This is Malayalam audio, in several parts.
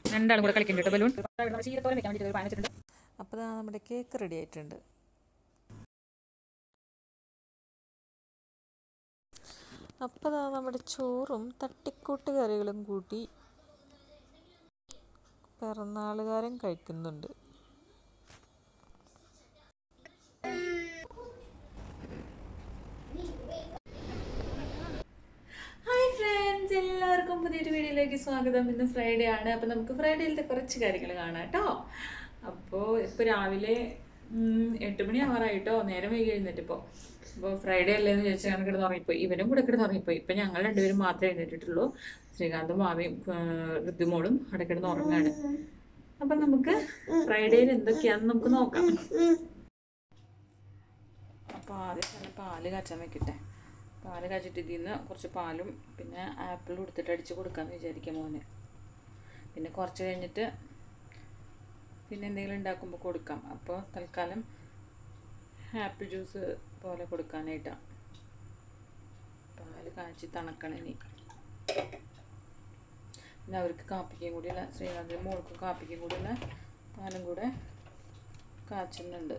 രണ്ടാളും കൂടെ കളിക്കുന്നുണ്ട് ബലൂൺ ചീരത്തോളം വെക്കാൻ വേണ്ടിയിട്ട് ഒരു പാൻ വെച്ചിട്ടുണ്ട് അപ്പോൾ ദാ നമ്മുടെ കേക്ക് റെഡി ആയിട്ടുണ്ട് അപ്പോൾ ദാ നമ്മുടെ ചോറും തട്ടിക്കൂട്ട് കറികളും കൂട്ടി പിറന്നാളുകാരൻ കഴിക്കുന്നുണ്ട് ഹായ് ഫ്രണ്ട്സ് എല്ലാവർക്കും പുതിയൊരു വീഡിയോയിലേക്ക് സ്വാഗതം ഇന്ന് ഫ്രൈഡേ ആണ് അപ്പോൾ നമുക്ക് ഫ്രൈഡേയിലത്തെ കുറച്ച് കാര്യങ്ങൾ കാണാം കേട്ടോ അപ്പോൾ ഇപ്പോൾ രാവിലെ ഉം, എട്ട് മണി ആവാറായിട്ടോ നേരം വൈകി എഴുന്നേറ്റിപ്പോൾ അപ്പോൾ ഫ്രൈഡേ അല്ലേന്ന് ചോദിച്ചാൽ ഞങ്ങൾ കിടന്ന് ഉറങ്ങിപ്പോയി ഇവനും കൂടെ കിടന്ന് ഉറങ്ങിപ്പോയി ഇപ്പം ഞങ്ങൾ രണ്ടുപേരും മാത്രമേ എഴുന്നേറ്റിട്ടുള്ളൂ ശ്രീകാന്തും മാവിയും ഋതുമോളും അവിടെ കിടന്ന് ഉറങ്ങാണ് അപ്പം നമുക്ക് ഫ്രൈഡേയിൽ എന്തൊക്കെയാണെന്ന് നമുക്ക് നോക്കാം അപ്പോൾ ആദ്യം തന്നെ പാല് കാച്ചാൻ വെക്കട്ടെ പാല് കാച്ചിട്ട് ഇതിൽ നിന്ന് കുറച്ച് പാലും പിന്നെ ആപ്പിൾ കൊടുത്തിട്ട് അടിച്ച് കൊടുക്കാമെന്ന് വിചാരിക്കാം മോന് പിന്നെ കുറച്ച് കഴിഞ്ഞിട്ട് പിന്നെ എന്തെങ്കിലും ഉണ്ടാക്കുമ്പോൾ കൊടുക്കാം അപ്പോൾ തൽക്കാലം ആപ്പിൾ ജ്യൂസ് പോലെ കൊടുക്കാനായിട്ടാണ് പാല് കാച്ചി തണക്കണം ഇനി പിന്നെ അവർക്ക് കാപ്പിക്കും കൂടിയുള്ള ശ്രീകാന്തിനും മോൾക്കും കാപ്പിക്കും കൂടിയുള്ള പാലും കൂടെ കാച്ചുന്നുണ്ട്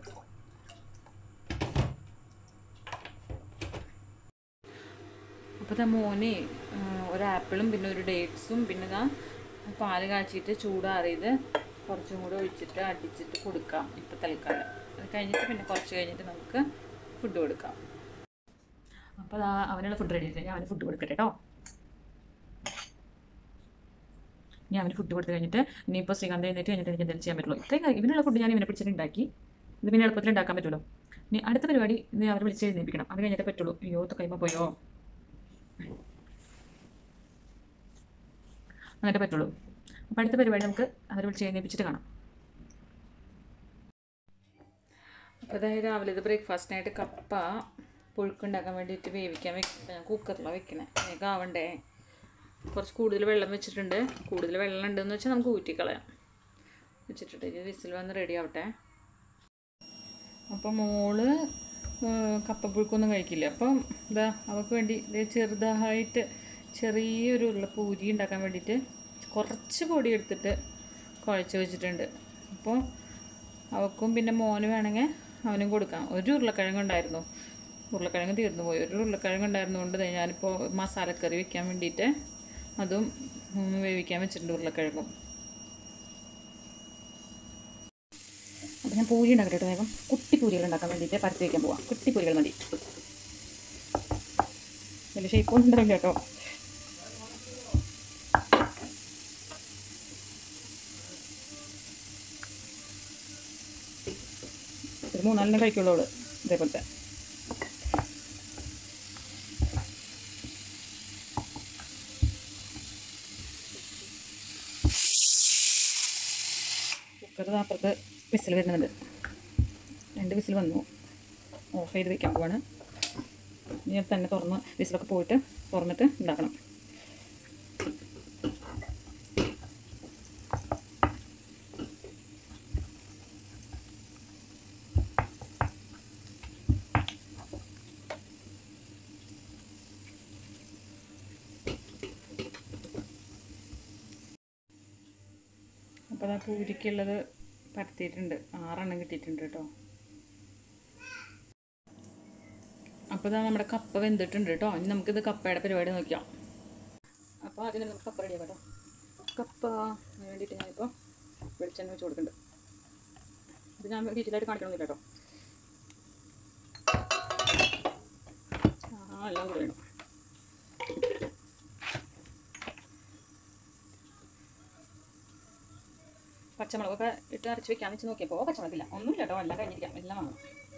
അപ്പോൾ ദാ മോന് ആ, ഒരു ആപ്പിളും പിന്നെ ഒരു ഡേറ്റ്സും പിന്നെ ദാ പാല് കാച്ചിട്ട് ചൂടാറിയത് കുറച്ചും കൂടെ ഒഴിച്ചിട്ട് അടിച്ചിട്ട് കൊടുക്കാം ഇപ്പോൾ തൽക്കാലം അത് കഴിഞ്ഞിട്ട് പിന്നെ കുറച്ച് കഴിഞ്ഞിട്ട് നമുക്ക് ഫുഡ് കൊടുക്കാം അപ്പോൾ ദാ അവനുള്ള ഫുഡ് റെഡി ആയിട്ട് ഞാൻ അവന് ഫുഡ് കൊടുക്കട്ടെ കേട്ടോ ഞാൻ അവന് ഫുഡ് കൊടുത്ത് കഴിഞ്ഞിട്ട് ഇനിയിപ്പോൾ ശ്രീകാന്ത് എഴുന്നേറ്റ് കഴിഞ്ഞിട്ട് എനിക്ക് എന്തെങ്കിലും ചെയ്യാൻ പറ്റുള്ളൂ ഇത്രയും കാര്യം- ഇവനുള്ള ഫുഡ് ഞാൻ ഇവനെ പിടിച്ചിട്ട് ഉണ്ടാക്കി ഇത് പിന്നെ എളുപ്പത്തിൽ ഉണ്ടാക്കാൻ പറ്റുമല്ലോ ഇനി അടുത്ത പരിപാടി ഇന്ന് അവരെ വിളിച്ച് എഴുന്നേൽപ്പിക്കണം അത് കഴിഞ്ഞിട്ട് പറ്റുള്ളൂ അയ്യോ കൈമ പോയോ എന്നിട്ട് പറ്റുള്ളൂ അപ്പോൾ അടുത്ത പരിപാടി നമുക്ക് അവരെ വിളിച്ച് എഴുന്നേൽപ്പിച്ചിട്ട് കാണാം അപ്പോൾ അതായത് രാവിലെ ഇത് ബ്രേക്ക്ഫാസ്റ്റിനായിട്ട് കപ്പ പുഴുക്കുണ്ടാക്കാൻ വേണ്ടിയിട്ട് വേവിക്കാൻ വെക്കുന്നത് ഞാൻ കുക്കറിലാണ് വെക്കണേ വേഗം ആവണ്ടേ കുറച്ച് കൂടുതൽ വെള്ളം വെച്ചിട്ടുണ്ട് കൂടുതൽ വെള്ളം ഉണ്ടെന്ന് വെച്ചാൽ നമുക്ക് ഊറ്റിക്കളയാം വെച്ചിട്ടുണ്ട് ഇത് വിസിൽ വന്ന് റെഡി ആവട്ടെ അപ്പോൾ മോള് ഏഹ്, കപ്പപ്പുഴുക്കൊന്നും കഴിക്കില്ല അപ്പം ഇതാ അവൾക്ക് വേണ്ടി ഇത് ചെറുതായിട്ട് ചെറിയൊരു ഉരുള പൂരി ഉണ്ടാക്കാൻ വേണ്ടിയിട്ട് കുറച്ച് പൊടി എടുത്തിട്ട് കുഴച്ച് വെച്ചിട്ടുണ്ട് അപ്പോൾ അവൾക്കും പിന്നെ മോന് വേണമെങ്കിൽ അവനും കൊടുക്കാം ഒരു ഉരുളക്കിഴങ്ങ് ഉണ്ടായിരുന്നു ഉരുളക്കിഴങ്ങ് തീർന്നു പോയി ഒരു ഉരുളക്കിഴങ്ങ് ഉണ്ടായിരുന്നുകൊണ്ട് ദേ ഞാനിപ്പോൾ മസാലക്കറി വെക്കാൻ വേണ്ടിയിട്ട് അതും ഉം, വേവിക്കാൻ വെച്ചിട്ടുണ്ട് ഉരുളക്കിഴങ്ങും അപ്പോൾ ഞാൻ പൂരി ഉണ്ടാക്കട്ടെ കേട്ടോ വേഗം കുട്ടി പൂരികൾ ഉണ്ടാക്കാൻ വേണ്ടിയിട്ട് പരത്തി വയ്ക്കാൻ പോവാം കുട്ടി പൂരികൾ മതി വലിയ ഷേപ്പൊന്നും ഉണ്ടാവില്ല കേട്ടോ ഒരു മൂന്നാലിനെ കഴിക്കുള്ളൂ അവള് ഇതേപോലത്തെ കുക്കർ അപ്പുറത്ത് വിസിൽ വരുന്നുണ്ട് രണ്ട് വിസിൽ വന്നു ഓഫ് ചെയ്ത് വെക്കാൻ പോവാണ് ഇനി അത് തന്നെ തുറന്ന് വിസിലൊക്കെ പോയിട്ട് തുറന്നിട്ട് ഉണ്ടാക്കണം അപ്പോൾ അതാ പൂരിക്കുള്ളത് പരത്തിയിട്ടുണ്ട് ആറെണ്ണം കിട്ടിയിട്ടുണ്ട് കേട്ടോ അപ്പോൾ ഇതാ നമ്മുടെ കപ്പ വെന്തിട്ടുണ്ട് കേട്ടോ ഇനി നമുക്കിത് കപ്പയുടെ പരിപാടി നോക്കാം അപ്പോൾ ആദ്യം തന്നെ നമുക്ക് കപ്പ റെഡിയാക്കാം കേട്ടോ കപ്പ അതിന് വേണ്ടിയിട്ട് ഞാനിപ്പോൾ വെളിച്ചെണ്ണ വെച്ച് കൊടുക്കുന്നുണ്ട് ഇത് ഞാൻ ഡീറ്റെയിലായിട്ട് കാണിക്കണമെന്നില്ല കേട്ടോ ആ എല്ലാം കൂടെ വേണം പച്ചമുളകൊക്കെ ഇട്ട് അരച്ച് വെക്കാന്ന് വെച്ച് നോക്കിയപ്പോൾ പച്ചമുളകില്ല ഒന്നുമില്ല കേട്ടോ എല്ലാം കഴിഞ്ഞിരിക്കാം എല്ലാം വാങ്ങണം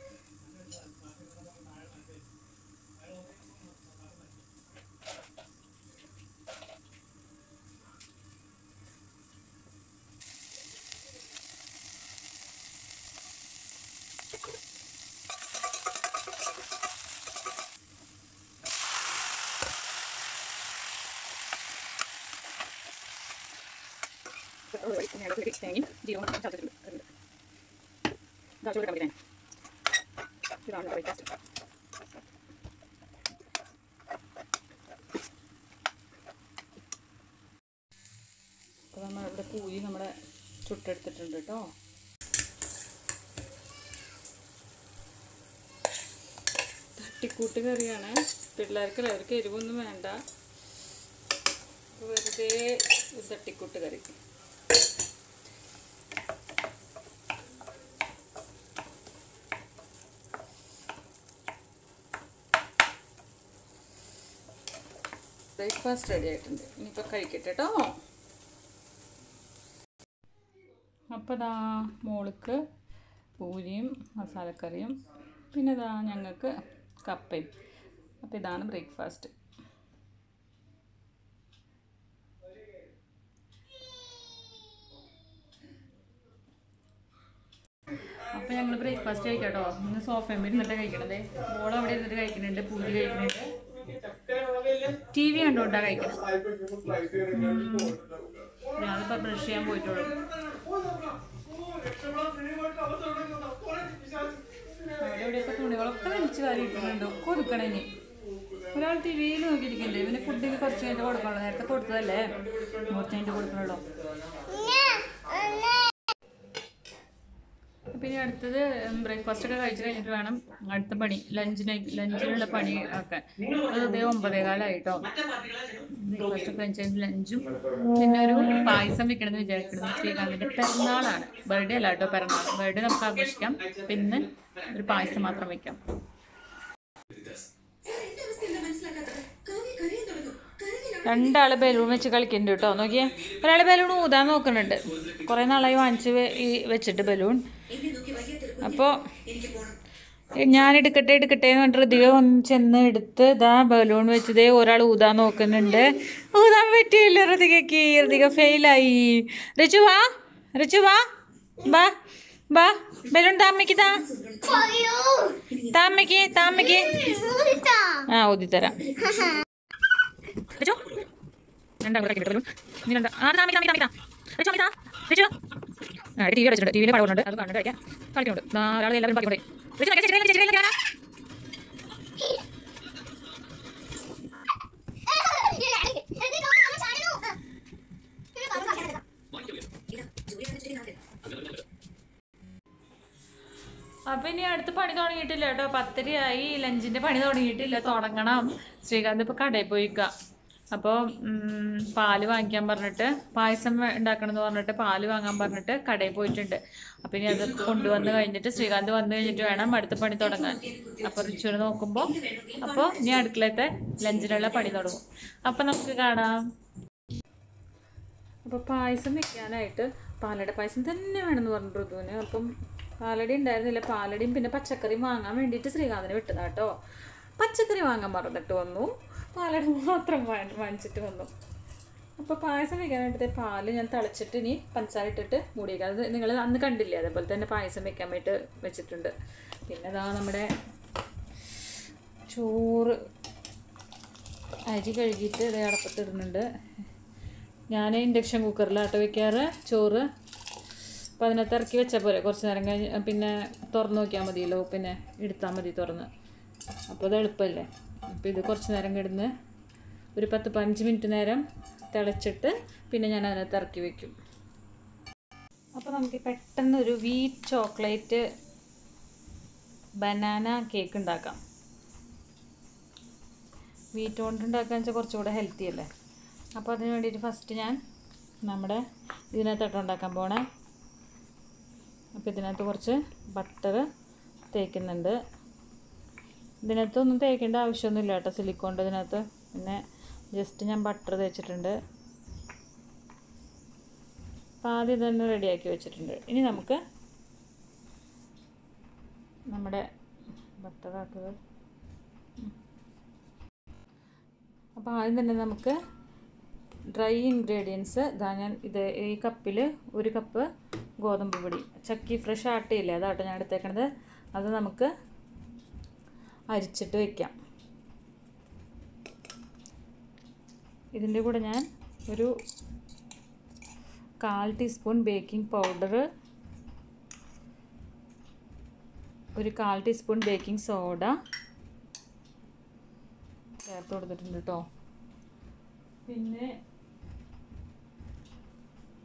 തേങ്ങയും ജീരകവും ചതച്ചിട്ടുണ്ട് അതുണ്ട് ഇതാ ചൂട് കമ്പിക്കാൻ ഇതാണ് ബ്രേക്ക്ഫാസ്റ്റ് നമ്മൾ ഇവിടെ പൂരി നമ്മുടെ ചുട്ടെടുത്തിട്ടുണ്ട് കേട്ടോ തട്ടിക്കൂട്ട് കറിയാണ് പിള്ളേർക്ക് അവർക്ക് എരിവൊന്നും വേണ്ട വെറുതെ ഒരു തട്ടിക്കൂട്ട് കറി ബ്രേക്ക്ഫാസ്റ്റ് റെഡി ആയിട്ടുണ്ട് ഇനിയിപ്പോൾ കഴിക്കട്ടെ കേട്ടോ അപ്പോൾ ദാ മോൾക്ക് പൂരിയും മസാലക്കറിയും പിന്നെ ദാ ഞങ്ങൾക്ക് കപ്പയും അപ്പോൾ ഇതാണ് ബ്രേക്ക്ഫാസ്റ്റ് അപ്പോൾ ഞങ്ങൾ ബ്രേക്ക്ഫാസ്റ്റ് കഴിക്കാം കേട്ടോ ഇന്ന് സോഫയിൽ ഇരുന്നിട്ട് കഴിക്കണത് മോൾ അവിടെ ഇരുന്നിട്ട് കഴിക്കുന്നുണ്ട് പൂരി കഴിക്കുന്നുണ്ട് ടി വി കണ്ടുകൊണ്ടാ കഴിക്കണം ഞാനിപ്പോൾ ബ്രഷ് ചെയ്യാൻ പോയിട്ടുള്ളൂ അവിടെ ഇവിടെയൊക്കെ തുണികളൊക്കെ വലിച്ചു വാരി ഇട്ടിട്ടുണ്ട് ഒക്കെ ഒതുക്കണം ഇനി ഒരാൾ ടി വിയിൽ നോക്കിയിരിക്കണ്ടേ ഇവന് ഫുഡിന് കുറച്ച് കഴിഞ്ഞിട്ട് കൊടുക്കണല്ലോ നേരത്തെ കൊടുത്തതല്ലേ കുറച്ച് കഴിഞ്ഞിട്ട് കൊടുക്കണല്ലോ അപ്പം ഇനി അടുത്തത് ബ്രേക്ക്ഫാസ്റ്റ് ഒക്കെ കഴിച്ച് കഴിഞ്ഞിട്ട് വേണം അടുത്ത പണി ലഞ്ചിന് ലഞ്ചിനുള്ള പണി ആക്കാൻ അത് ഇതേ ഒമ്പതേകാലായിട്ടോ ബ്രേക്ക്ഫാസ്റ്റ് ഒക്കെ കഴിച്ച് കഴിഞ്ഞ് ലഞ്ചും പിന്നെ ഒരു പായസം വെക്കണമെന്ന് വിചാരിക്കുന്നത് ശ്രീകാന്തിൻ്റെ പിറന്നാളാണ് ബർത്ത്ഡേ അല്ല കേട്ടോ പിറന്നാൾ ബർത്ത്ഡേ നമുക്ക് ആഘോഷിക്കാം പിന്നെ ഒരു പായസം മാത്രം വെക്കാം രണ്ടാള് ബലൂൺ വെച്ച് കളിക്കുന്നുണ്ട് കേട്ടോ നോക്കിയേ ഒരാൾ ബലൂൺ ഊതാൻ നോക്കുന്നുണ്ട് കുറേ നാളായി വാങ്ങിച്ച് വെ- ഈ വെച്ചിട്ട് ബലൂൺ അപ്പോൾ ഞാൻ എടുക്കട്ടെ എടുക്കട്ടെ എന്ന് പറഞ്ഞിട്ട് ഋതിക ഒന്ന് ചെന്ന് എടുത്ത് ഇതാ ബലൂൺ വെച്ചതേ ഒരാൾ ഊതാൻ നോക്കുന്നുണ്ട് ഊതാൻ പറ്റിയില്ല ഋതികയ്ക്ക് ഋതിക ഫെയിലായി റിച്ചു വാ റിച്ചു വാ വാ വാ ബലൂൺ താമ്മയ്ക്ക് താ താമ്മയ്ക്ക് താമ്മയ്ക്ക് ആ ഊതിത്തരാം റിച്ചു രണ്ടാം കൂടെ കിട്ടും നീ രണ്ടാ ആ താമി താമി താമി താ റിച്ചു അമ്മി താ റിച്ചു ആ ടി വി കളിച്ചിട്ടുണ്ട് ടി വിയിൽ പടവുന്നുണ്ട് അത് കണ്ടിട്ട് കഴിക്കാം കളിക്കുന്നുണ്ട് ആ ഒരാൾ എല്ലാവരും പറഞ്ഞോണ്ടേ റിച്ചു ചേച്ചി ചേച്ചി ചേച്ചി ചേച്ചി അപ്പൊ ഇനി അടുത്ത് പണി തുടങ്ങിയിട്ടില്ല കേട്ടോ പത്തരയായി ലഞ്ചിന്റെ പണി തുടങ്ങിയിട്ടില്ല തുടങ്ങണം ശ്രീകാന്ത് ഇപ്പൊ കടയിൽ പോയിക്ക അപ്പോൾ പാല് വാങ്ങിക്കാൻ പറഞ്ഞിട്ട് പായസം വേ- ഉണ്ടാക്കണം എന്ന് പറഞ്ഞിട്ട് പാല് വാങ്ങാൻ പറഞ്ഞിട്ട് കടയിൽ പോയിട്ടുണ്ട് അപ്പം ഇനി അത് കൊണ്ടുവന്ന് കഴിഞ്ഞിട്ട് ശ്രീകാന്ത് വന്നു കഴിഞ്ഞിട്ട് വേണം അടുത്ത പണി തുടങ്ങാൻ അപ്പോൾ റിച്ചുവിനെ നോക്കുമ്പോൾ അപ്പോൾ ഇനി അടുക്കളത്തെ ലഞ്ചിനുള്ള പണി തുടങ്ങും അപ്പം നമുക്ക് കാണാം അപ്പോൾ പായസം വെക്കാനായിട്ട് പാലട പായസം തന്നെ വേണമെന്ന് പറഞ്ഞു ഋതുവിന് അപ്പം പാലടി ഉണ്ടായിരുന്നില്ല പാലടിയും പിന്നെ പച്ചക്കറിയും വാങ്ങാൻ വേണ്ടിയിട്ട് ശ്രീകാന്തിന് വിട്ടതാ കേട്ടോ പച്ചക്കറി വാങ്ങാൻ മറന്നിട്ട് വന്നു പാലട മാത്രം വാങ്ങി- വാങ്ങിച്ചിട്ട് വന്നു അപ്പോൾ പായസം വെക്കാനായിട്ട് ദേ പാല് ഞാൻ തിളച്ചിട്ട് ഇനി പഞ്ചസാര ഇട്ടിട്ട് മൂടിയേക്കാം അത് നിങ്ങൾ അന്ന് കണ്ടില്ലേ അതേപോലെ തന്നെ പായസം വെക്കാൻ വേണ്ടിയിട്ട് വെച്ചിട്ടുണ്ട് പിന്നെ അതാ നമ്മുടെ ചോറ് അരി കഴുകിയിട്ട് ഇതേ അടപ്പത്തിടുന്നുണ്ട് ഞാൻ ഇൻഡക്ഷൻ കുക്കറിലാട്ടോ വെക്കാറ് ചോറ് അപ്പോൾ അതിനകത്ത് ഇറക്കി വെച്ചാൽ പോലെ കുറച്ച് നേരം കഴിഞ്ഞ് പിന്നെ തുറന്ന് നോക്കിയാൽ മതിയല്ലോ പിന്നെ എടുത്താൽ മതി തുറന്ന് അപ്പോൾ അത് എളുപ്പമല്ലേ അപ്പോൾ ഇത് കുറച്ച് നേരം കിടന്ന് ഒരു പത്ത് പതിനഞ്ച് മിനിറ്റ് നേരം തിളച്ചിട്ട് പിന്നെ ഞാൻ അതിനകത്ത് ഇറക്കി വെക്കും അപ്പോൾ നമുക്ക് പെട്ടെന്ന് ഒരു വീറ്റ് ചോക്ലേറ്റ് ബനാന കേക്ക് ഉണ്ടാക്കാം വീറ്റ് കൊണ്ട് ഉണ്ടാക്കുക വെച്ചാൽ കുറച്ചുകൂടെ ഹെൽത്തി അല്ലേ അപ്പോൾ അതിന് വേണ്ടിയിട്ട് ഫസ്റ്റ് ഞാൻ നമ്മുടെ ഇതിനകത്തോട്ട് ഉണ്ടാക്കാൻ പോണേ അപ്പോൾ ഇതിനകത്ത് കുറച്ച് ബട്ടർ തേക്കുന്നുണ്ട് ഇതിനകത്തൊന്നും തേക്കേണ്ട ആവശ്യമൊന്നുമില്ല കേട്ടോ സിലിക്കോണ്ട് ഇതിനകത്ത് പിന്നെ ജസ്റ്റ് ഞാൻ ബട്ടർ തേച്ചിട്ടുണ്ട് അപ്പോൾ ആദ്യം തന്നെ റെഡിയാക്കി വെച്ചിട്ടുണ്ട് ഇനി നമുക്ക് നമ്മുടെ ബട്ടർ ആക്കുക അപ്പോൾ ആദ്യം തന്നെ നമുക്ക് ഡ്രൈ ഇൻഗ്രീഡിയൻസ് ഇതാ ഞാൻ ഇത് ഈ കപ്പിൽ ഒരു കപ്പ് ഗോതമ്പ് പൊടി ചക്കി ഫ്രഷ് ആട്ടയില്ലേ അതാട്ടോ ഞാൻ എടുത്തേക്കണത് അത് നമുക്ക് അരിച്ചിട്ട് വയ്ക്കാം ഇതിൻ്റെ കൂടെ ഞാൻ ഒരു കാൽ ടീസ്പൂൺ ബേക്കിംഗ് പൗഡർ ഒരു കാൽ ടീസ്പൂൺ ബേക്കിംഗ് സോഡ ചേർത്ത് കൊടുത്തിട്ടുണ്ട് കേട്ടോ പിന്നെ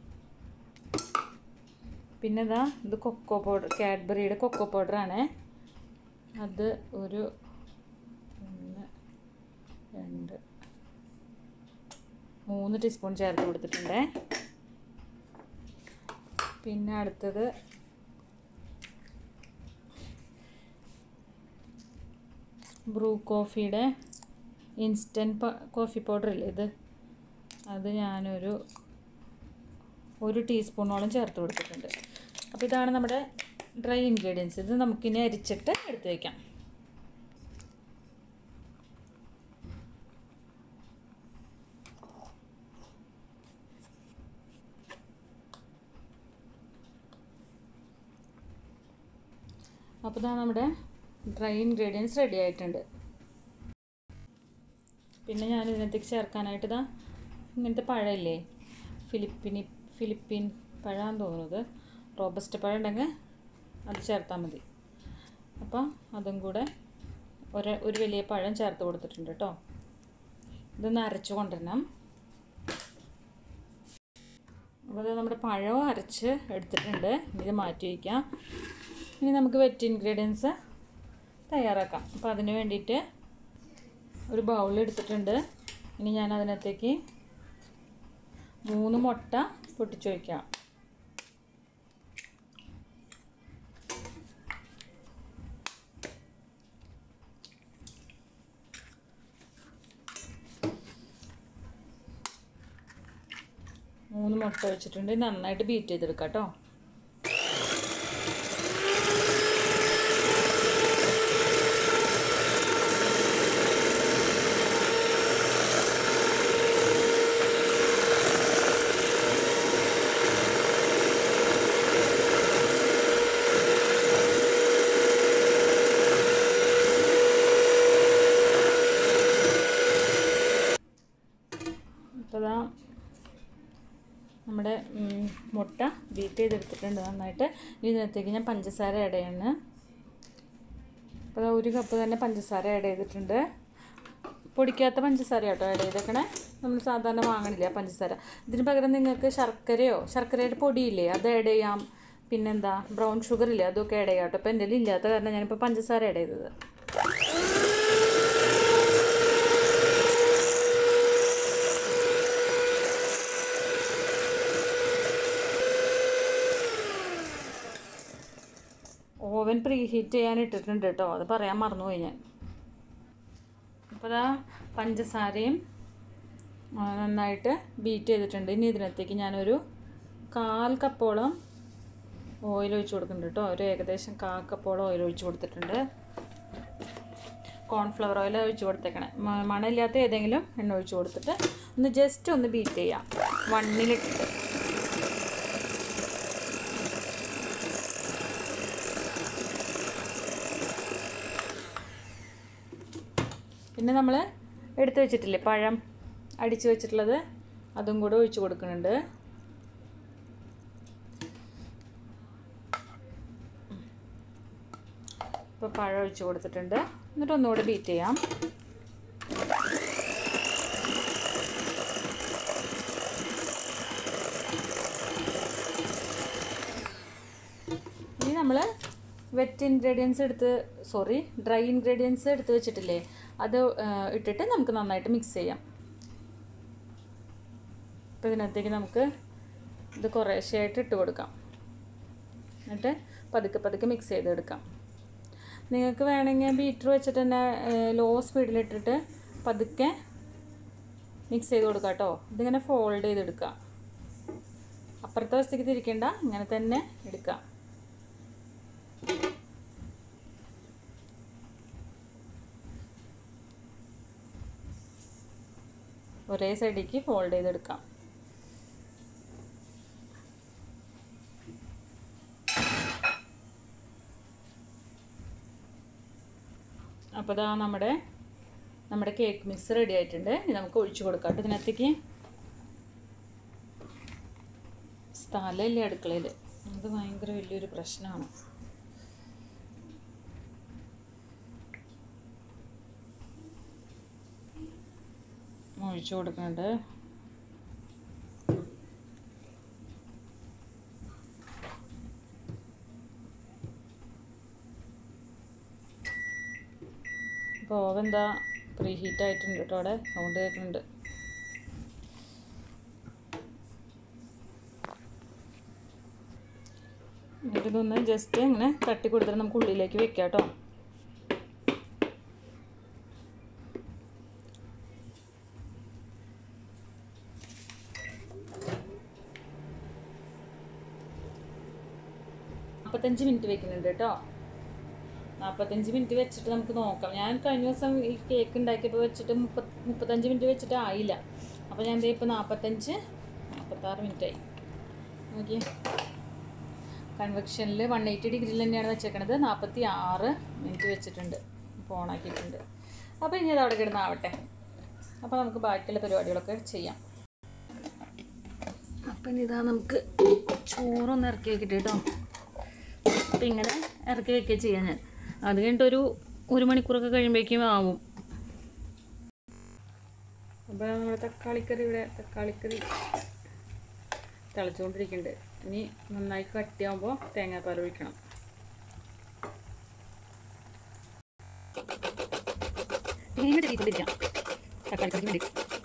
പിന്നെ ഇതാ ഇത് കൊക്കോ പൗഡർ കാഡ്ബറിയുടെ കൊക്കോ പൗഡറാണ് അത് ഒരു ഒന്ന് രണ്ട് മൂന്ന് ടീസ്പൂൺ ചേർത്ത് കൊടുത്തിട്ടുണ്ട് പിന്നെ അടുത്തത് ബ്രൂ കോഫിയുടെ ഇൻസ്റ്റൻറ്റ് കോഫി പൗഡർ ഇല്ലേ ഇത് അത് ഞാനൊരു ഒരു ടീസ്പൂണോളം ചേർത്ത് കൊടുത്തിട്ടുണ്ട് അപ്പോൾ ഇതാണ് നമ്മുടെ ഡ്രൈ ഇൻഗ്രീഡിയൻസ് ഇത് നമുക്കിനി അരിച്ചിട്ട് എടുത്ത് വയ്ക്കാം അപ്പോൾ ഇതാ നമ്മുടെ ഡ്രൈ ഇൻഗ്രീഡിയൻസ് റെഡി ആയിട്ടുണ്ട് പിന്നെ ഞാൻ ഇതിനകത്തേക്ക് ചേർക്കാനായിട്ട് ഇതാ ഇങ്ങനത്തെ പഴമില്ലേ ഫിലിപ്പിനി ഫിലിപ്പീൻ പഴമാണെന്ന് തോന്നുന്നത് റോബസ്റ്റ് പഴം ഉണ്ടെങ്കിൽ അത് ചേർത്താൽ മതി അപ്പോൾ അതും കൂടെ ഒരു ഒരു വലിയ പഴം ചേർത്ത് കൊടുത്തിട്ടുണ്ട് കേട്ടോ ഇതൊന്ന് അരച്ച് കൊണ്ടുവരണം അപ്പോൾ അത് നമ്മുടെ പഴവും അരച്ച് എടുത്തിട്ടുണ്ട് ഇത് മാറ്റി വയ്ക്കാം ഇനി നമുക്ക് വെറ്റ് ഇൻഗ്രീഡിയൻസ് തയ്യാറാക്കാം അപ്പോൾ അതിന് വേണ്ടിയിട്ട് ഒരു ബൗൾ എടുത്തിട്ടുണ്ട് ഇനി ഞാൻ അതിനകത്തേക്ക് മൂന്ന് മുട്ട പൊട്ടിച്ച് വയ്ക്കാം മൂന്ന് മുട്ട വെച്ചിട്ടുണ്ട് നന്നായിട്ട് ബീറ്റ് ചെയ്തെടുക്കാം കേട്ടോ അപ്പോൾ ദാ നമ്മുടെ ഉം, മുട്ട ബീറ്റ് ചെയ്തെടുത്തിട്ടുണ്ട് നന്നായിട്ട് ഇനി ഇതിനകത്തേക്ക് ഞാൻ പഞ്ചസാര ആഡ് ചെയ്യണം അപ്പോൾ ദാ ഒരു കപ്പ് തന്നെ പഞ്ചസാര ആഡ് ചെയ്തിട്ടുണ്ട് പൊടിക്കാത്ത പഞ്ചസാര കേട്ടോ ആഡ് ചെയ്തേക്കണേ നമ്മൾ സാധാരണ വാങ്ങണില്ല പഞ്ചസാര ഇതിന് പകരം നിങ്ങൾക്ക് ശർക്കരയോ ശർക്കരയുടെ പൊടിയില്ലേ അത് ആഡ് ചെയ്യാം പിന്നെന്താ ബ്രൗൺ ഷുഗർ ഇല്ലേ അതൊക്കെ ആഡ് ചെയ്യാം കേട്ടോ അപ്പോൾ എൻ്റെ ഇല്ലാത്ത കാരണം ഞാനിപ്പോൾ പഞ്ചസാര ആഡ് ചെയ്തത് ഓവൻ പ്രീ ഹീറ്റ് ചെയ്യാൻ ഇട്ടിട്ടുണ്ട് കേട്ടോ അത് പറയാൻ മറന്നുപോയി ഞാൻ അപ്പോൾ ദാ പഞ്ചസാരയും ആ, നന്നായിട്ട് ബീറ്റ് ചെയ്തിട്ടുണ്ട് ഇനി ഇതിനകത്തേക്ക് ഞാനൊരു കാൽ കപ്പോളം ഓയിൽ ഒഴിച്ച് കൊടുക്കുന്നുണ്ട് കേട്ടോ ഒരു ഏകദേശം കാൽ കപ്പോളം ഓയിൽ ഒഴിച്ച് കൊടുത്തിട്ടുണ്ട് കോൺഫ്ലവർ ഓയിൽ ഒഴിച്ച് കൊടുത്തേക്കണേ മ- മണമില്ലാത്ത ഏതെങ്കിലും എണ്ണ ഒഴിച്ച് കൊടുത്തിട്ട് ഒന്ന് ജസ്റ്റ് ഒന്ന് ബീറ്റ് ചെയ്യാം വണ്ണിലിട്ടിട്ട് പിന്നെ നമ്മൾ എടുത്ത് വെച്ചിട്ടില്ലേ പഴം അടിച്ച് വെച്ചിട്ടുള്ളത് അതും കൂടെ ഒഴിച്ച് കൊടുക്കുന്നുണ്ട് ഇപ്പോൾ പഴം ഒഴിച്ച് കൊടുത്തിട്ടുണ്ട് എന്നിട്ട് ഒന്നുകൂടെ ബീറ്റ് ചെയ്യാം ഇനി നമ്മൾ വെറ്റ് ഇൻഗ്രീഡിയൻസ് എടുത്ത് സോറി ഡ്രൈ ഇൻഗ്രീഡിയൻസ് എടുത്ത് വെച്ചിട്ടില്ലേ അത് ആ, ഇട്ടിട്ട് നമുക്ക് നന്നായിട്ട് മിക്സ് ചെയ്യാം അപ്പോൾ ഇതിനകത്തേക്ക് നമുക്ക് ഇത് കുറേശ്ശെയായിട്ട് ഇട്ട് കൊടുക്കാം എന്നിട്ട് പതുക്കെ പതുക്കെ മിക്സ് ചെയ്തെടുക്കാം നിങ്ങൾക്ക് വേണമെങ്കിൽ ബീറ്റർ വെച്ചിട്ട് തന്നെ ലോ സ്പീഡിലിട്ടിട്ട് പതുക്കെ മിക്സ് ചെയ്ത് കൊടുക്കാം കേട്ടോ ഇതിങ്ങനെ ഫോൾഡ് ചെയ്തെടുക്കുക അപ്പുറത്തെ വശത്തേക്ക് തിരിക്കേണ്ട ഇങ്ങനെ തന്നെ എടുക്കാം ഒരേ സൈഡിലേക്ക് ഫോൾഡ് ചെയ്തെടുക്കാം അപ്പോൾ ഇതാ നമ്മുടെ നമ്മുടെ കേക്ക് മിക്സ് റെഡി ആയിട്ടുണ്ട് ഇനി നമുക്ക് ഒഴിച്ചു കൊടുക്കാം കേട്ടോ ഇതിനകത്തേക്ക് സ്ഥലമില്ലേ അടുക്കളയിൽ അത് ഭയങ്കര വലിയൊരു പ്രശ്നമാണ് ഒഴിച്ചു കൊടുക്കുന്നുണ്ട് അപ്പോൾ ഓവൻ എന്താ പ്രീ ഹീറ്റ് ആയിട്ടുണ്ട് കേട്ടോ അവിടെ സൗണ്ട് കേൾക്കുന്നുണ്ട് എന്നിട്ട് ഇതൊന്ന് ജസ്റ്റ് ഇങ്ങനെ തട്ടി കൊടുത്തിട്ട് നമുക്ക് ഉള്ളിലേക്ക് വെക്കാം കേട്ടോ നാൽപ്പത്തഞ്ച് മിനിറ്റ് വെക്കുന്നുണ്ട് കേട്ടോ നാൽപ്പത്തഞ്ച് മിനിറ്റ് വെച്ചിട്ട് നമുക്ക് നോക്കാം ഞാൻ കഴിഞ്ഞ ദിവസം ഈ കേക്ക് ഉണ്ടാക്കിയപ്പോൾ വെച്ചിട്ട് മുപ്പത് മുപ്പത്തഞ്ച് മിനിറ്റ് വെച്ചിട്ട് ആയില്ല അപ്പോൾ ഞാൻ ദേ ഇപ്പോൾ നാൽപ്പത്തഞ്ച് നാൽപ്പത്താറ് മിനിറ്റായി നോക്കിയേ കൺവെക്ഷനിൽ വൺ എയ്റ്റി ഡിഗ്രിയിൽ തന്നെയാണ് വെച്ചേക്കണത് നാൽപ്പത്തി ആറ് മിനിറ്റ് വെച്ചിട്ടുണ്ട് ഇപ്പോൾ ഓണാക്കിയിട്ടുണ്ട് അപ്പോൾ ഇനി അത് അവിടെ കിടന്നാവട്ടെ അപ്പോൾ നമുക്ക് ബാക്കിയുള്ള പരിപാടികളൊക്കെ ചെയ്യാം അപ്പം ഇനി ഇതാ നമുക്ക് ചോറൊന്ന് ഇറക്കി വെക്കട്ടെ കേട്ടോ അപ്പം ഇങ്ങനെ ഇറക്കി വെക്കുക ചെയ്യാം ഞാൻ അത് കഴിഞ്ഞിട്ട് ഒരു ഒരു മണിക്കൂറൊക്കെ കഴിയുമ്പോഴേക്കും ആവും അപ്പോൾ നമ്മുടെ തക്കാളിക്കറി ഇവിടെ തക്കാളിക്കറി തിളച്ചുകൊണ്ടിരിക്കുന്നുണ്ട് ഇനി നന്നായി കട്ടിയാകുമ്പോൾ തേങ്ങാപ്പാൽ ഒഴിക്കണം തേങ്ങ ചെറിയിക്കൊണ്ടിരിക്കാം തക്കാളിക്കറിക്ക് വേണ്ടി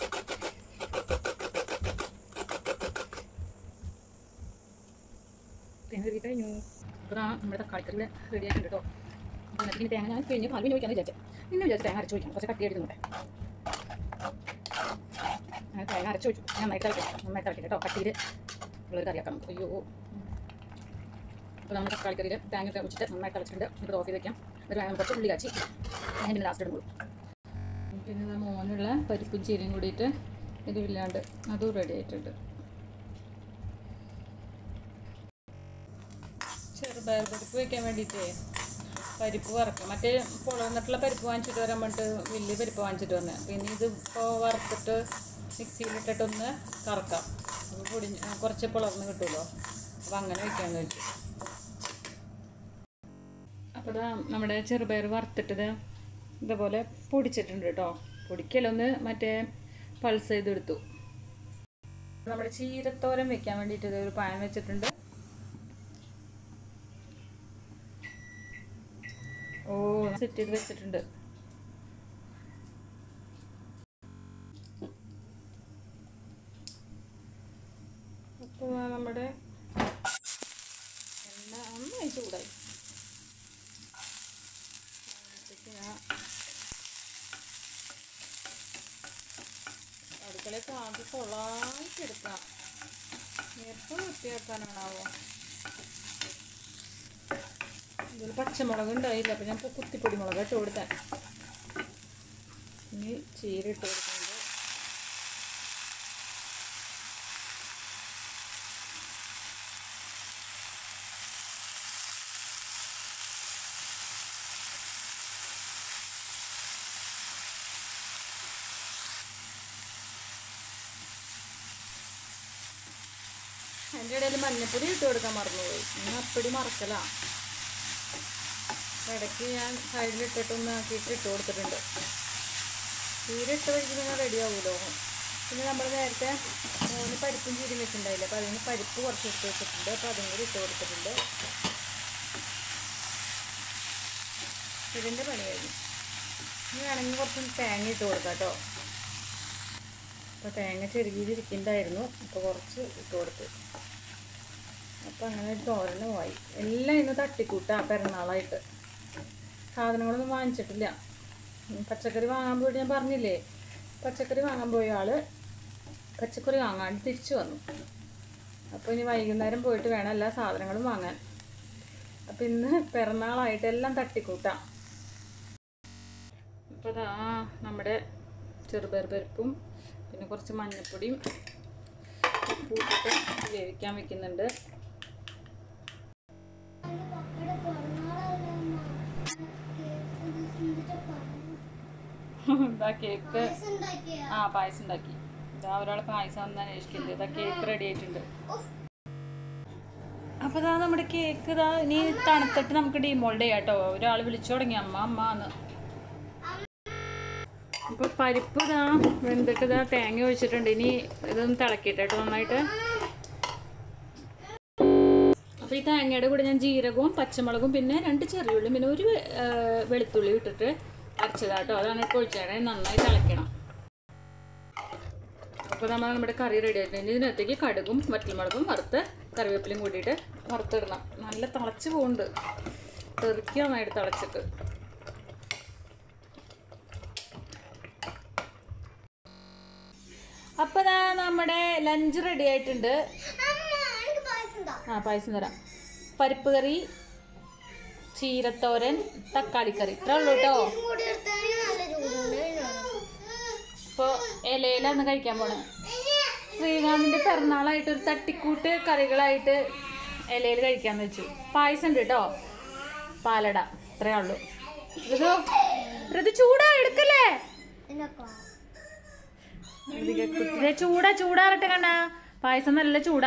തേങ്ങ ചെറിയ കഴിഞ്ഞു അപ്പോൾ ആ നമ്മുടെ തക്കാളിക്കറി റെഡി ആയിട്ടുണ്ട് കേട്ടോ എന്നിട്ട് പിന്നെ തേങ്ങ ഞാൻ കഴിഞ്ഞ് പാൽ പിന്നെ ഒഴിക്കാമെന്ന് വിചാരിച്ചു പിന്നെ വിചാരിച്ചു തേങ്ങ അരച്ച് ഒഴിക്കണം കുറച്ച് കട്ടിയായിട്ട് നോട്ടെ അങ്ങനെ തേങ്ങ അരച്ച് ഒഴിച്ചു നന്നായിട്ട് ഇറക്കാം നന്നായിട്ട് ഇറക്കി കേട്ടോ കട്ടിയിൽ ഉള്ളൊരു കറിയാക്കാം നമുക്ക് അയ്യോ അപ്പോൾ നമ്മൾ തക്കാളിക്കറിയിൽ തേങ്ങ ഒക്കെ ഒഴിച്ചിട്ട് നന്നായിട്ട് കളിച്ചിട്ടുണ്ട് ഇത് ഓഫ് ചെയ്ത് വെക്കാം ഒരു വേഗം കുറച്ച് ഉള്ളി കാച്ചി ഞാൻ പിന്നെ ലാസ്റ്റ് ഇടുന്നുള്ളൂ പിന്നെ ഇത് മോനുള്ള പരിപ്പും ചീരയും കൂടിയിട്ട് എരിവില്ലാണ്ട് അതും റെഡി ആയിട്ടുണ്ട് ചെറുപയർ പരിപ്പ് വെക്കാൻ വേണ്ടിയിട്ടേ പരിപ്പ് വറക്കും മറ്റേ പുളർന്നിട്ടുള്ള പരിപ്പ് വാങ്ങിച്ചിട്ട് വരാൻ വേണ്ടിയിട്ട് വലിയ പരിപ്പ് വാങ്ങിച്ചിട്ട് വന്നത് പിന്നെ ഇത് ഇപ്പോൾ വറുത്തിട്ട് മിക്സിയിലിട്ടിട്ടൊന്ന് കറക്കാം അപ്പോൾ പൊടിഞ്ഞ് കുറച്ച് പുളർന്ന് കിട്ടുമല്ലോ അപ്പോൾ അങ്ങനെ വെക്കാമെന്ന് വെച്ചു അപ്പോൾ ഇതാ നമ്മുടെ ചെറുപയർ വറുത്തിട്ടത് ഇതേപോലെ പൊടിച്ചിട്ടുണ്ട് കേട്ടോ പൊടിക്കലൊന്ന് മറ്റേ പൾസ് ചെയ്തെടുത്തു നമ്മുടെ ചീരത്തോരൻ വെക്കാൻ വേണ്ടിയിട്ട് ഇത് ഒരു പാൻ വെച്ചിട്ടുണ്ട് ഓ സെറ്റ് ചെയ്ത് വെച്ചിട്ടുണ്ട് അപ്പോൾ നമ്മുടെ എണ്ണ നന്നായി ചൂടായി അതിലേക്ക് ഞാൻ അടുക്കളയൊക്കെ ആകെ കൊളായിട്ട് എടുക്കാം എപ്പോൾ വൃത്തിയാക്കാനാണാവോ ഇതിൽ പച്ചമുളക് ഉണ്ടായില്ല അപ്പം ഞാൻ ഇപ്പോൾ കുത്തിപ്പൊടി മുളക് ഇട്ട് കൊടുത്തേ ഇനി ചീര ഇട്ട് കൊടുക്കുന്നുണ്ട് അതിൻ്റെ ഇടയിൽ മഞ്ഞപ്പൊടി ഇട്ട് കൊടുക്കാൻ മറന്നുപോയി ഞാൻ അപ്പടി മറക്കലാ ഇടയ്ക്ക് ഞാൻ സൈഡിലിട്ടിട്ടൊന്ന് ആക്കിയിട്ട് ഇട്ട് കൊടുത്തിട്ടുണ്ട് ചീര ഇട്ട് വഴിക്ക് നിങ്ങൾ റെഡി ആവുമല്ലോ പിന്നെ നമ്മൾ നേരത്തെ മൂന്ന് പരിപ്പും ചീരയും വെച്ചിട്ടുണ്ടായില്ല അപ്പോൾ അതിന് പരിപ്പ് കുറച്ച് ഇട്ട് വെച്ചിട്ടുണ്ട് അപ്പോൾ അതും കൂടി ഇട്ട് കൊടുത്തിട്ടുണ്ട് ഇതിൻ്റെ പണി കഴിഞ്ഞു ഇനി വേണമെങ്കിൽ കുറച്ച് തേങ്ങ ഇട്ട് കൊടുക്കാം കേട്ടോ അപ്പോൾ തേങ്ങ ചെറുകിയിരിക്കുന്നുണ്ടായിരുന്നു അപ്പോൾ കുറച്ച് ഇട്ട് കൊടുത്ത് അപ്പോൾ അങ്ങനെ ഒരു തോരന് പോയി എല്ലാം ഇന്ന് തട്ടിക്കൂട്ടാ പിറന്നാളായിട്ട് സാധനങ്ങളൊന്നും വാങ്ങിച്ചിട്ടില്ല ഉം, പച്ചക്കറി വാങ്ങാൻ പോയിട്ട് ഞാൻ പറഞ്ഞില്ലേ പച്ചക്കറി വാങ്ങാൻ പോയ ആള് പച്ചക്കറി വാങ്ങാണ്ട് തിരിച്ചു വന്നു അപ്പോൾ ഇനി വൈകുന്നേരം പോയിട്ട് വേണം എല്ലാ സാധനങ്ങളും വാങ്ങാൻ അപ്പോൾ ഇന്ന് പിറന്നാളായിട്ട് എല്ലാം തട്ടിക്കൂട്ടാം അപ്പോൾ അതാ നമ്മുടെ ചെറുപയർ പരിപ്പും പിന്നെ കുറച്ച് മഞ്ഞൾപ്പൊടിയും ഉപ്പിട്ട് വേവിക്കാൻ വെക്കുന്നുണ്ട് ഇതാ കേക്ക് ആ പായസം ഉണ്ടാക്കി ഇതാ ഒരാൾ പായസം ഒന്ന് അന്വേഷിക്കുന്നത് ഇതാ കേക്ക് റെഡി ആയിട്ടുണ്ട് അപ്പോൾ ഇതാ നമ്മുടെ കേക്ക് ഇതാ ഇനി തണുത്തിട്ട് നമുക്ക് ഡിമോൾഡ് ചെയ്യാം കേട്ടോ ഒരാൾ വിളിച്ചു തുടങ്ങി അമ്മ അമ്മ എന്ന് അപ്പോൾ പരിപ്പ് ഇതാ വെന്തിട്ട് ഇതാ തേങ്ങ ഒഴിച്ചിട്ടുണ്ട് ഇനി ഇതൊന്ന് തിളക്കിയിട്ട് കേട്ടോ നന്നായിട്ട് അപ്പോൾ ഈ തേങ്ങയുടെ കൂടെ ഞാൻ ജീരകവും പച്ചമുളകും പിന്നെ രണ്ട് ചെറിയുള്ളിയും പിന്നെ ഒരു വെ- ആ, വെളുത്തുള്ളി ഇട്ടിട്ട് അരച്ചതാട്ടോ അതാണ് ഇപ്പോൾ ഒഴിച്ചേണേ നന്നായി തിളയ്ക്കണം അപ്പോൾ നമ്മൾ നമ്മുടെ കറി റെഡി ആയിട്ടുണ്ട് ഇതിനകത്തേക്ക് കടുകും വറ്റൽമുളകും വറുത്ത് കറിവേപ്പിലയും കൂട്ടിയിട്ട് വറുത്തിടണം നല്ല തിളച്ച് പോകുന്നുണ്ട് തെറുക്കി നന്നായിട്ട് തിളച്ചിട്ട് അപ്പോൾ ദാ നമ്മുടെ ലഞ്ച് റെഡി ആയിട്ടുണ്ട് ആ പായസം തരാം പരിപ്പ് കറി ചീരത്തോരൻ തക്കാളിക്കറി ഇത്രേ ഉള്ളൂ കേട്ടോ ഇപ്പോൾ ഇലയിലാണ് കഴിക്കാൻ പോണേ ശ്രീകാന്തിൻ്റെ പിറന്നാളായിട്ട് ഒരു തട്ടിക്കൂട്ട് കറികളായിട്ട് ഇലയിൽ കഴിക്കാന്ന് വെച്ചു പായസം ഉണ്ട് കേട്ടോ പാലട ഇത്രേ ഉള്ളൂ ഋതു ഋതു ചൂടാ എടുക്കല്ലേ ഋതിക കുത്തിരെ ചൂടാ ചൂടാറട്ടെ കണ്ണ പായസം നല്ല ചൂടാ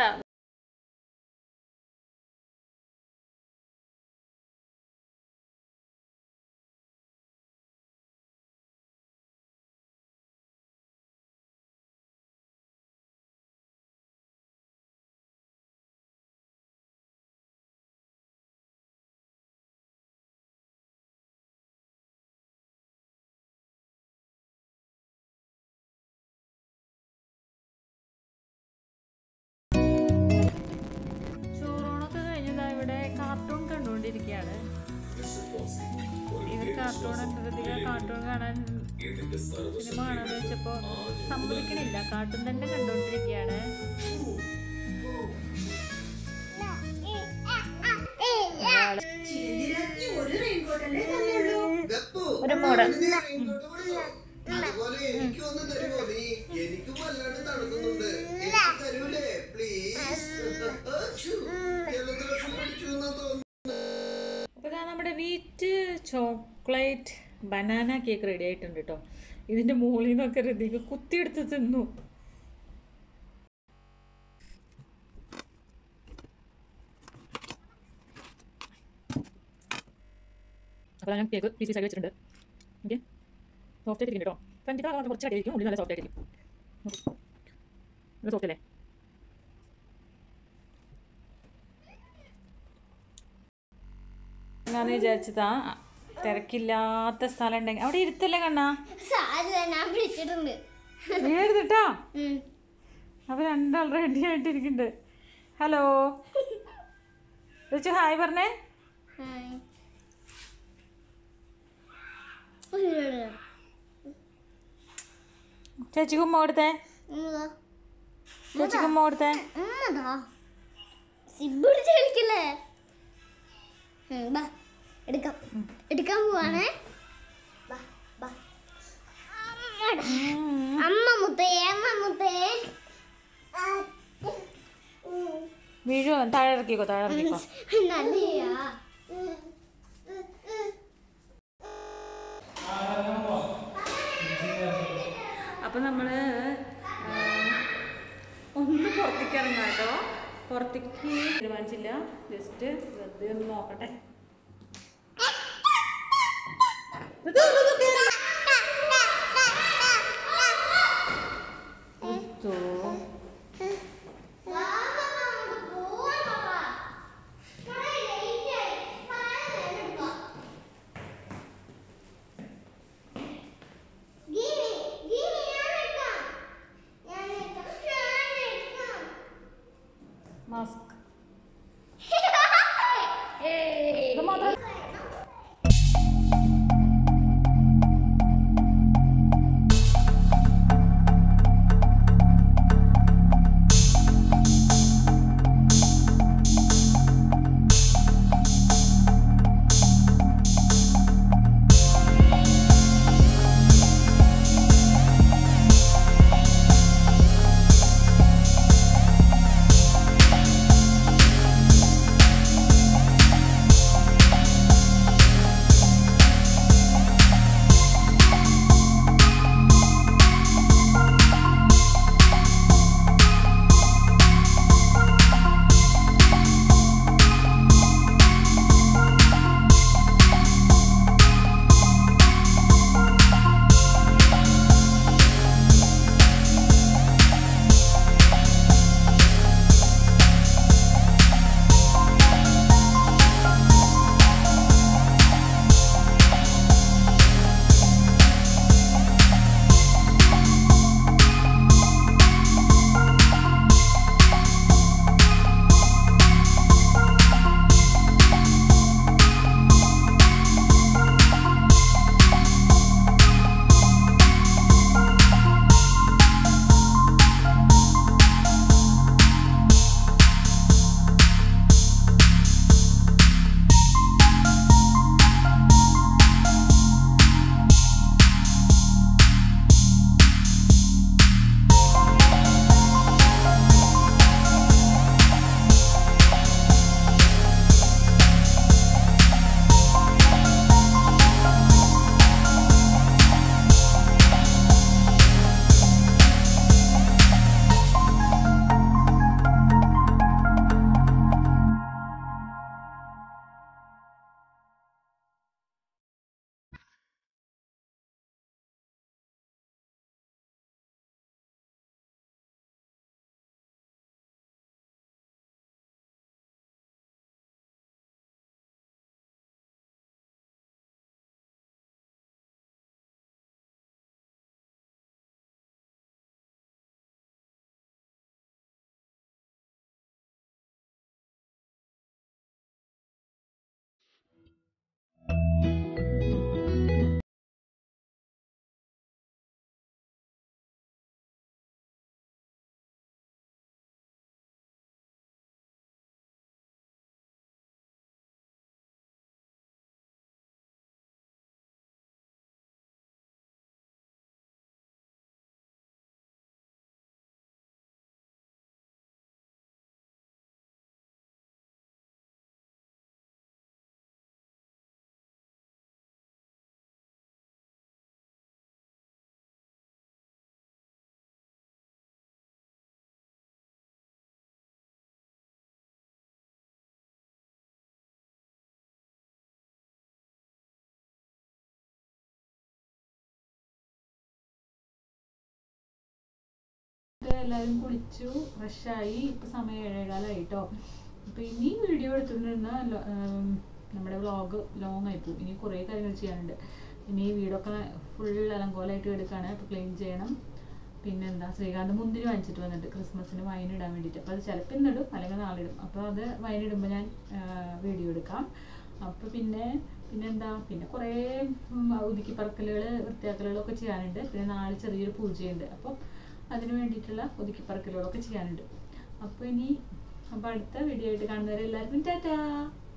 ചോറോണൊക്കെ കഴിഞ്ഞതാ ഇവിടെ കാർട്ടൂൺ കണ്ടുകൊണ്ടിരിക്കുകയാണ് ഇവർ കാർട്ടൂൺ ഋതിക കാർട്ടൂൺ കാണാൻ സിനിമ കാണാന്ന് വെച്ചപ്പോ സമ്മതിക്കണില്ല കാർട്ടൂൺ തന്നെ കണ്ടുകൊണ്ടിരിക്കുകയാണ് ഒരു മോഡൽ അതുപോലെ എനിക്കൊന്നും തരുമോ നീ എനിക്കും വല്ലാണ്ട് തണുക്കുന്നുണ്ട് എനിക്ക് തരൂലേ പ്ലീസ് ജലദോഷം പിടിച്ചു എന്നാ തോന്നുന്നു അപ്പോൾ ഇതാ നമ്മുടെ wheat chocolate banana cake ready ആയിട്ടുണ്ട് കേട്ടോ ഇതിൻ്റെ മുകളിൽ നിന്നൊക്കെ ഋതിക കുത്തിയെടുത്ത് തിന്നു അപ്പോൾ ഞാൻ കേക്ക് പീസ് പീസാക്കി വെച്ചിട്ടുണ്ട് ഓക്കെ സോഫ്റ്റ് ആയിട്ടിരിക്കും കേട്ടോ ഫ്രണ്ടിൽ കുറച്ച് കട്ടിയായിരിക്കും ഉള്ളിൽ നല്ല സോഫ്റ്റ് ആയിട്ടിരിക്കും ഇത് സോഫ്റ്റ് അല്ലേ ഞാൻ വിചാരിച്ചതാ തിരക്കില്ലാത്ത സ്ഥലം ഉണ്ടെങ്കിൽ അവിടെ ഇരുത്തല്ലേ കണ്ണാ സാരില്ല ഞാൻ പിടിച്ചിട്ടുണ്ട് എഴുതിട്ടാ ഉം. അപ്പൊ രണ്ടാൾ റെഡി ആയിട്ടിരിക്കുന്നുണ്ട് ഹലോ ചേച്ചി ഹായ് പറഞ്ഞേ ഹായ്. ഉയ്യടാ. ചേച്ചിക്ക് ഉമ്മ കൊടുത്തേ ഉമ്മതാ. ചേച്ചിക്ക് ഉമ്മ കൊടുത്തേ ഉമ്മതാ. സിബ് പിടിച്ച് കളിക്കല്ലേ ഉം, ബാ എടുക്കാം എടുക്കാൻ പോവാണേ ബാ, ബാ. അമ്മടാ. അമ്മ മുത്തേ അമ്മ മുത്തേ ആ, ഉം. വീഴുവോ താഴെ ഇറക്കിക്കോ താഴെ ഇറക്കിക്കോ നല്ലയാ ഉം. ഉം, ഉം. അപ്പം നമ്മൾ ഒന്ന് പുറത്തേക്ക് ഇറങ്ങാം കേട്ടോ പുറത്തേക്ക് തീരുമാനിച്ചില്ല ജസ്റ്റ് വെറുതെ ഒന്ന് നോക്കട്ടെ ഉത്തോ. മാസ്ക് ഇത് മാത്രം എല്ലാവരും കുളിച്ചു ഫ്രഷായി ഇപ്പം സമയം ഏഴേകാലമായി കേട്ടോ അപ്പോൾ ഇനി വീഡിയോ എടുത്തിട്ടുണ്ടെന്ന നമ്മുടെ വ്ളോഗ് ലോങ് ആയിപ്പോവും ഇനി കുറേ കാര്യങ്ങൾ ചെയ്യാനുണ്ട് ഇനി വീടൊക്കെ ഫുൾ അലങ്കോലമായിട്ട് എടുക്കുകയാണ് അപ്പോൾ ക്ലീൻ ചെയ്യണം പിന്നെന്താ ശ്രീകാന്ത് മുന്തിരി വാങ്ങിച്ചിട്ട് വന്നിട്ട് ക്രിസ്മസിന് വൈൻ ഇടാൻ വേണ്ടിയിട്ട് അപ്പോൾ അത് ചിലപ്പോൾ ഇന്നിടും അല്ലെങ്കിൽ നാളെ ഇടും അപ്പോൾ അത് വൈൻ ഇടുമ്പോൾ ഞാൻ വീഡിയോ എടുക്കാം അപ്പോൾ പിന്നെ പിന്നെന്താ പിന്നെ കുറേ ഉം, ഒതുക്കി പറക്കലുകൾ വൃത്തിയാക്കലുകളൊക്കെ ചെയ്യാനുണ്ട് പിന്നെ നാളെ ചെറിയൊരു പൂജയുണ്ട് അപ്പോൾ അതിന് വേണ്ടിയിട്ടുള്ള ഒതുക്കി പറക്കലുകളൊക്കെ ചെയ്യാനുണ്ട് അപ്പോൾ ഇനി അപ്പോൾ അടുത്ത വീഡിയോ ആയിട്ട് കാണുന്നവരെ എല്ലാവർക്കും ടാറ്റാ